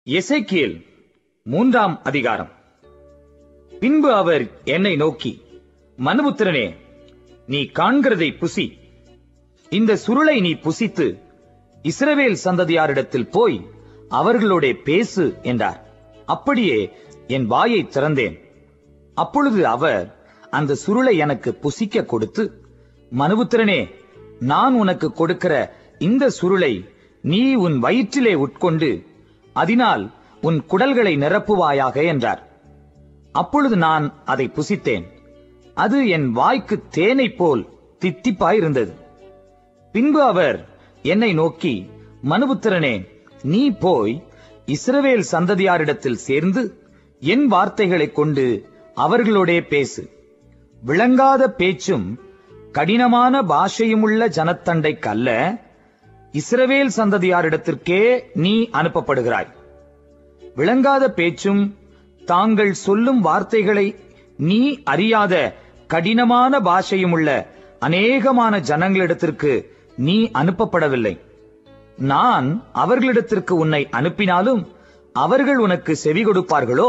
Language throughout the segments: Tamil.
எசேக்கியேல் மூன்றாம் அதிகாரம் பின்பு அவர் என்னை நோக்கி மனுபுத்திரனே நீ காண்கிறதை புசி இந்த சுருளை நீ புசித்து இஸ்ரவேல் சந்ததியாரிடத்தில் போய் அவர்களோட பேசு என்றார் அப்படியே என் வாயை திறந்தேன் அப்பொழுது அவர் அந்த சுருளை எனக்கு புசிக்க கொடுத்து மனுபுத்திரனே நான் உனக்கு கொடுக்கிற இந்த சுருளை நீ உன் வயிற்றிலே உட்கொண்டு அதனால் உன் குடல்களை நிரப்புவாயாக என்றார் அப்பொழுது நான் அதை புசித்தேன் அது என் வாய்க்கு தேனைப் போல் தித்திப்பாயிருந்தது பின்பு அவர் என்னை நோக்கி மனுபுத்திரனே நீ போய் இஸ்ரவேல் சந்ததியாரிடத்தில் சேர்ந்து என் வார்த்தைகளைக் கொண்டு அவர்களோடே பேசு விளங்காத பேச்சும் கடினமான பாஷையுமுள்ள ஜனத்தண்டைக்கு அல்ல இஸ்ரவேல் சந்ததியாரிடத்திற்கே நீ அனுப்பப்படுகிறாய் விளங்காத பேச்சும் தாங்கள் சொல்லும் வார்த்தைகளை நீ அறியாத கடினமான பாஷையுமுள்ள அநேகமான ஜனங்களிடத்திற்கு நீ அனுப்பப்படவில்லை நான் அவர்களிடத்திற்கு உன்னை அனுப்பினாலும் அவர்கள் உனக்கு செவி கொடுப்பார்களோ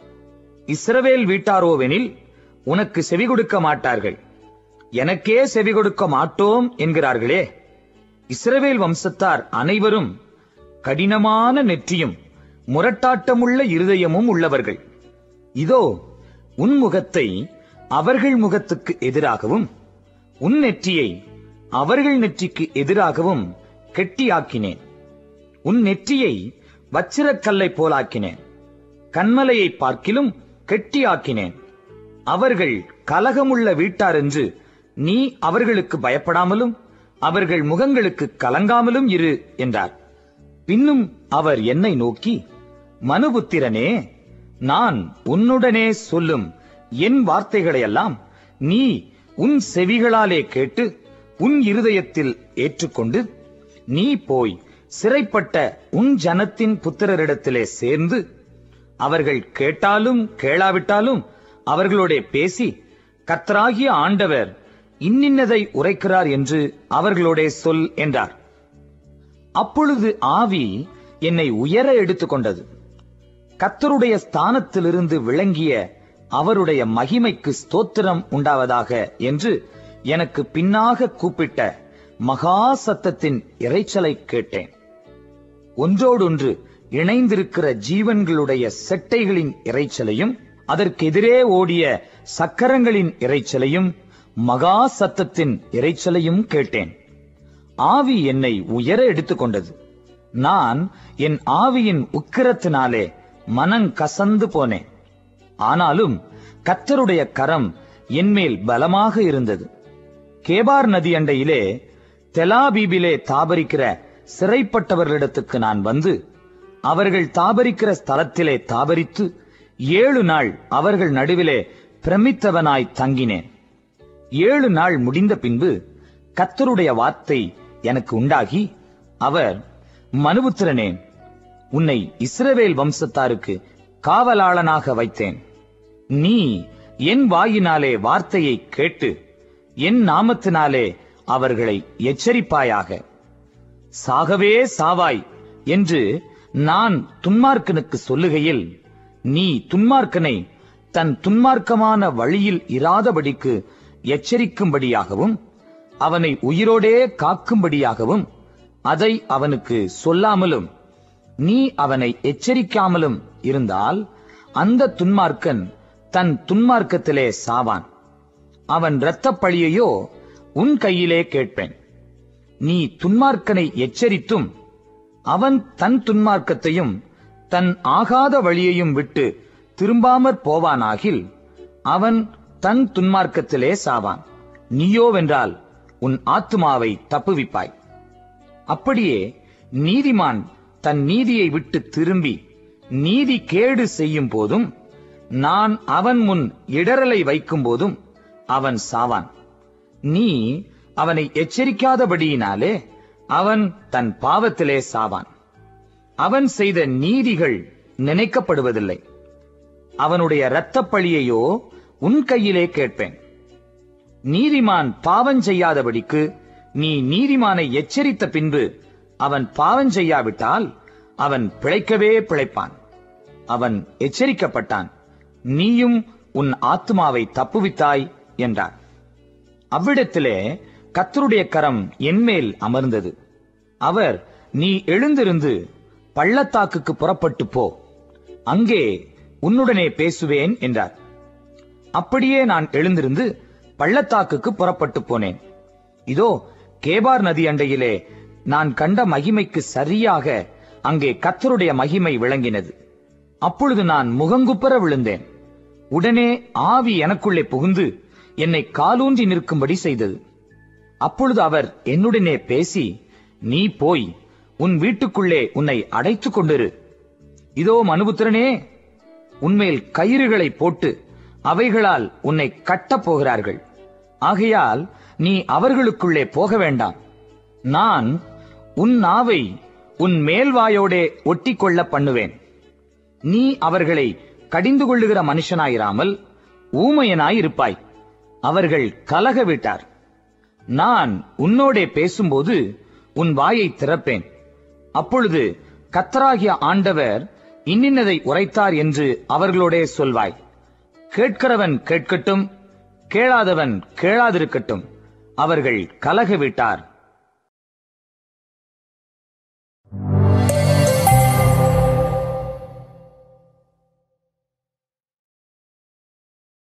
இஸ்ரவேல் வீட்டாரோவெனில் உனக்கு செவி கொடுக்க மாட்டார்கள் எனக்கே செவி கொடுக்க மாட்டோம் என்கிறார்களே இஸ்ரவேல் வம்சத்தார் அனைவரும் கடினமான நெற்றியும் முரட்டாட்டமுள்ள இருதயமும் உள்ளவர்கள் இதோ உன் முகத்தை அவர்கள் முகத்துக்கு எதிராகவும் உன் நெற்றியை அவர்கள் நெற்றிக்கு எதிராகவும் கெட்டியாக்கினேன் உன் நெற்றியை வச்சிரக்கல்லை போலாக்கினேன் கண்மலையை பார்க்கிலும் கெட்டியாக்கினேன் அவர்கள் கலகமுள்ள வீட்டார் என்று நீ அவர்களுக்கு பயப்படாமலும் அவர்கள் முகங்களுக்கு கலங்காமலும் இரு என்றார் பின்னும் அவர் என்னை நோக்கி மனுபுத்திரனே நான் உன்னுடனே சொல்லும் என் வார்த்தைகளையெல்லாம் நீ உன் செவிகளாலே கேட்டு உன் இருதயத்தில் ஏற்றுக்கொண்டு நீ போய் சிறைப்பட்ட உன் ஜனத்தின் புத்திரரிடத்திலே சேர்ந்து அவர்கள் கேட்டாலும் கேளாவிட்டாலும் அவர்களோட பேசி கத்தராகிய ஆண்டவர் இன்னின்னதை உரைக்கிறார் என்று அவர்களோடே சொல் என்றார் அப்பொழுது ஆவி என்னை உயர எடுத்துக்கொண்டது கத்தருடைய ஸ்தானத்திலிருந்து விளங்கிய அவருடைய மகிமைக்கு ஸ்தோத்திரம் உண்டாவதாக என்று எனக்கு பின்னாக கூப்பிட்ட மகா சத்தத்தின் இறைச்சலை கேட்டேன் ஒன்றோடொன்று இணைந்திருக்கிற ஜீவன்களுடைய செட்டைகளின் இறைச்சலையும் அதற்கெதிரே ஓடிய சக்கரங்களின் இறைச்சலையும் மகா சத்தத்தின் இறைச்சலையும் கேட்டேன் ஆவி என்னை உயர எடுத்துக்கொண்டது நான் என் ஆவியின் உக்கிரத்தினாலே மனங் கசந்து போனேன் ஆனாலும் கத்தருடைய கரம் என்மேல் பலமாக இருந்தது கேபார் நதி அண்டையிலே தெலாபீபிலே தாபரிக்கிற சிறைப்பட்டவர்களிடத்துக்கு நான் வந்து அவர்கள் தாபரிக்கிற ஸ்தலத்திலே தாபரித்து ஏழு நாள் அவர்கள் நடுவிலே பிரமித்தவனாய் தங்கினேன் ஏழு நாள் முடிந்த பின்பு கத்தருடைய வார்த்தை எனக்கு உண்டாகி அவர் மனுபுத்திரனே உன்னை இஸ்ரவேல் வம்சத்தாருக்கு காவலாளனாக வைத்தேன் நீ என் வாயினாலே வார்த்தையை கேட்டு என் நாமத்தினாலே அவர்களை எச்சரிப்பாயாக சாகவே சாவாய் என்று நான் துன்மார்க்கனுக்கு சொல்லுகையில் நீ துன்மார்க்கனை தன் துன்மார்க்கமான வழியில் இராதபடிக்கு எச்சரிக்கும்படியாகவும் அவனை உயிரோடே காக்கும்படியாகவும் அதை அவனுக்கு சொல்லாமலும் நீ அவனை எச்சரிக்காமலும் இருந்தால் அந்த துன்மார்க்கன் தன் துன்மார்க்கத்திலே சாவான் அவன் இரத்தப் பழியையோ உன் கையிலே கேட்பேன் நீ துன்மார்க்கனை எச்சரித்தும் அவன் தன் துன்மார்க்கத்தையும் தன் ஆகாத வழியையும் விட்டு திரும்பாமற் போவானாகில் அவன் தன் துன்மார்க்கத்திலே சாவான் நீயோவென்றால் உன் ஆத்துமாவை தப்புவிப்பாய் அப்படியே நீதிமான் தன் நீதியை விட்டு திரும்பி நீதி கேடு செய்யும் போதும் நான் அவன் முன் இடரலை வைக்கும் போதும் அவன் சாவான் நீ அவனை எச்சரிக்காதபடியினாலே அவன் தன் பாவத்திலே சாவான் அவன் செய்த நீதிகள் நினைக்கப்படுவதில்லை அவனுடைய இரத்தப் பழியையோ உன் கையிலே கேட்பேன் நீதிமான் பாவம் செய்யாதபடிக்கு நீ நீதிமானை எச்சரித்த பின்பு அவன் பாவம் செய்யாவிட்டால் அவன் பிழைக்கவே பிழைப்பான் அவன் எச்சரிக்கப்பட்டான் நீயும் உன் ஆத்துமாவை தப்புவித்தாய் என்றார் அவ்விடத்திலே கத்தருடைய கரம் என்மேல் அமர்ந்தது அவர் நீ எழுந்திருந்து பள்ளத்தாக்குக்கு புறப்பட்டு போ அங்கே உன்னுடனே பேசுவேன் என்றார் அப்படியே நான் எழுந்திருந்து பள்ளத்தாக்குக்கு புறப்பட்டு போனேன் இதோ கேபார் நதி அண்டையிலே நான் கண்ட மகிமைக்கு சரியாக அங்கே கத்தருடைய மகிமை விளங்கினது அப்பொழுது நான் முகங்குப்புற விழுந்தேன் உடனே ஆவி எனக்குள்ளே புகுந்து என்னை காலூன்றி நிற்கும்படி செய்தது அப்பொழுது அவர் என்னுடனே பேசி நீ போய் உன் வீட்டுக்குள்ளே உன்னை அடைத்துக் கொண்டிரு இதோ மனுபுத்திரனே உன்மேல் கயிறுகளை போட்டு அவைகளால் உன்னை கட்டப் போகிறார்கள் ஆகையால் நீ அவர்களுக்குள்ளே போக வேண்டாம் நான் உன் நாவை உன் மேல்வாயோடே ஒட்டிக்கொள்ள பண்ணுவேன் நீ அவர்களை கடிந்து கொள்ளுகிற மனுஷனாயிராமல் ஊமையனாய் இருப்பாய் அவர்கள் கலக விட்டார் நான் உன்னோடே பேசும்போது உன் வாயை திறப்பேன் அப்பொழுது கத்தராகிய ஆண்டவர் இன்னின்னதை உரைத்தார் என்று அவர்களோடே சொல்வாய் கேட்கிறவன் கேட்கட்டும் கேளாதவன் கேளாதிருக்கட்டும் அவர்கள் கலக விட்டார்